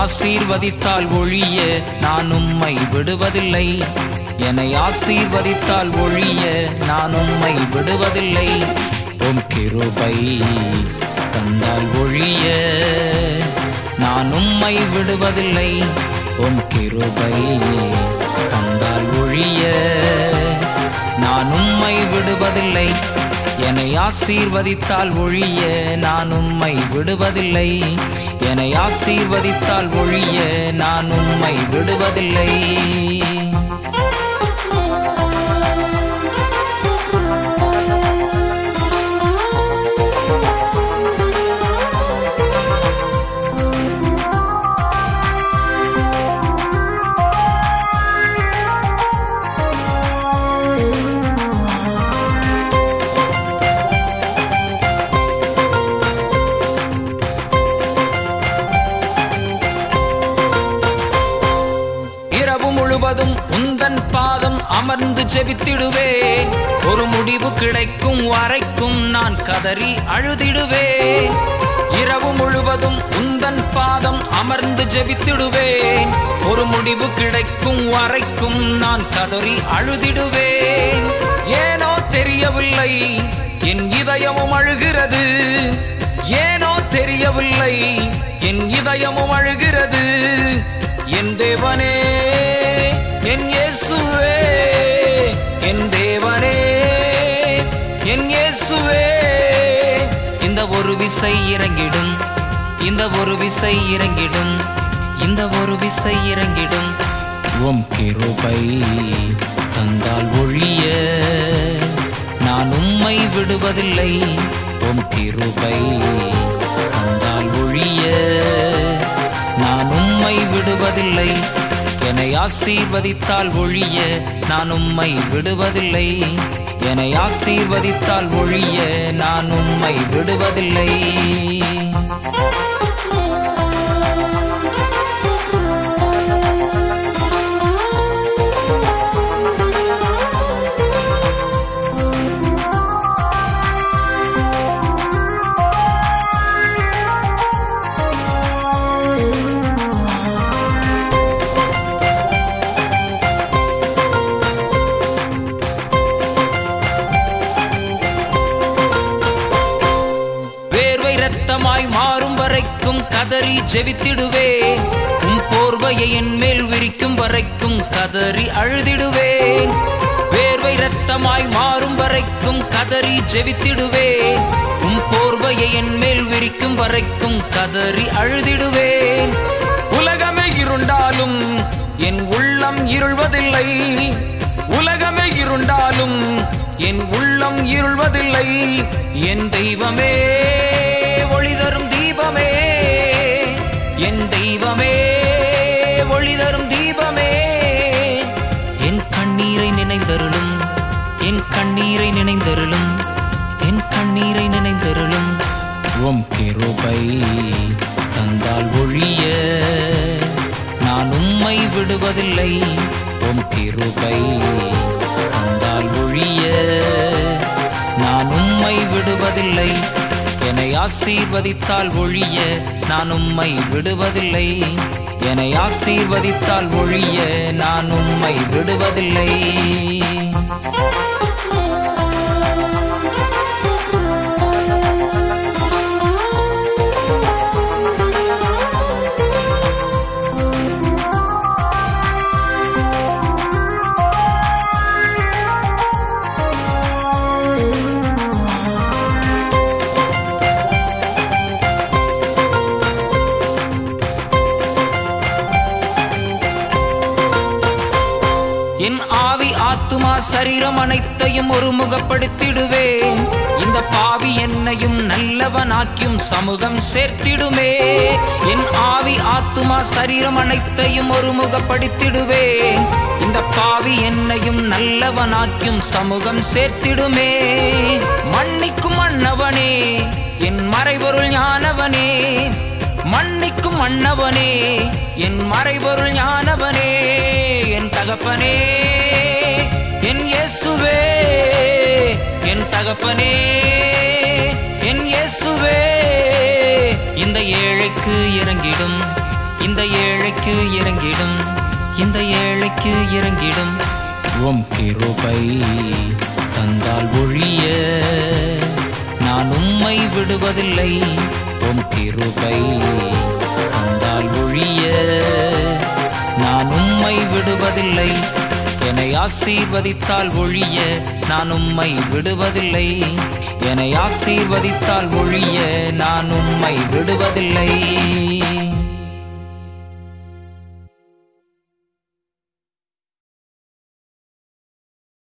ஆசீர்வதித்தால் ஒழிய நான் உம்மை விடுவதில்லை என்னை ஆசீர்வதித்தால் ஒழிய நான் உம்மை விடுவதில்லை உம் கிருபை தந்தால் ஒழிய நான் உம்மை விடுவதில்லை உம் கிருபை தந்தால் ஒழிய நான் உம்மை விடுவதில்லை என்னை ஆசீர்வதித்தால் ஒழிய நான் உம்மை விடுவதில்லை என்னை ஆசீர்வதித்தால் ஒழிய நான் உம்மை விடுவதில்லை இரவு முழுவதும் உந்தன் பாதம் அமர்ந்து ஜெபித்திடுவேன் ஒரு முடிவு கிடைக்கும் வரைக்கும் நான் கதறி அழுதிடுவேன் இரவு முழுவதும் உந்தன் பாதம் அமர்ந்து ஜெபித்திடுவேன் ஒரு முடிவு கிடைக்கும் வரைக்கும் நான் கதறி அழுதிடுவேன் ஏனோ தெரியவில்லை என் இதயமும் அழுகிறது ஏனோ தெரியவில்லை என் இதயமும் அழுகிறது என் தேவனே என் இயேசுவே என் தேவனே என் இயேசுவே இந்த ஒரு விசை இறங்கிடும் இந்த ஒரு விசை இறங்கிடும் இந்த ஒரு விசை இறங்கிடும் உம் கிருபை தந்தால் ஒழிய நான் உம்மை விடுவதில்லை உம் கிருபை தந்தால் ஒழிய நான் உம்மை விடுவதில்லை என்னை ஆசீர்வதித்தால் ஒழிய நான் உம்மை விடுவதில்லை என்னை ஆசீர்வதித்தால் ஒழிய நான் உம்மை விடுவதில்லை வேர்வை ரத்தமாய் மாறும் வரைக்கும் கதறி ஜெபித்திடுவேன் உம் போர்வையை என் மேல் விரிக்கும் வரைக்கும் கதறி அழுதிடுவேன் வேர்வை ரத்தமாய் மாறும் வரைக்கும் கதறி ஜெபித்திடுவேன் உம் போர்வையை என் மேல் விரிக்கும் வரைக்கும் கதறி அழுதிடுவேன் உலகமே இருண்டாலும் என் உள்ளம் இருள்வதில்லை உலகமே இருண்டாலும் என் உள்ளம் இருள்வதில்லை என் தெய்வமே ஒளி தரும் தீபமே என் தெய்வமே ஒளி தரும் தீபமே என் கண்ணீரை நினைந்தருளும் என் கண்ணீரை நினைந்தருளும் என் கண்ணீரை நினைந்தருளும் உம் கிருபை தந்தால் ஒழிய நான் உம்மை விடுவதில்லை உம் கிருபை தந்தால் ஒழிய நான் உம்மை விடுவதில்லை என்னை ஆசீர்வதித்தால் ஒழிய நான் உம்மை விடுவதில்லை என்னை ஆசீர்வதித்தால் ஒழிய நான் உம்மை விடுவதில்லை என் ஆவி ஆத்துமா சரீரம் அனைத்தையும் ஒருமுகப்படுத்திடுவேன் இந்த பாவி என்னையும் நல்லவனாக்கியும் சமூகம் சேர்த்திடுமே என் ஆவி ஆத்துமா சரீரம் அனைத்தையும் ஒருமுகப்படுத்திடுவேன் இந்த பாவி என்னையும் நல்லவனாக்கியும் சமூகம் சேர்த்திடுமே மன்னிக்கும் மன்னவனே என் மறைபொருள் ஞானவனே மன்னிக்கும் மன்னவனே என் மறைபொருள் ஞானவனே என் தகப்பனே என் இயேசுவே என் தகப்பனே என் இயேசுவே இந்த ஏழைக்கு இறங்கிடும் இந்த ஏழைக்கு இறங்கிடும் இந்த ஏழைக்கு இறங்கிடும் உம் கிருபை தந்தால் ஒழிய நான் உம்மை விடுவதில்லை உம் கிருபை தந்தால் ஒழிய நான் உம்மை விடுவதில்லை என்னை ஆசீர்வதித்தால் ஒழிய நான் உம்மை விடுவதில்லை என்னை ஆசீர்வதித்தால் ஒழிய நான் உம்மை விடுவதில்லை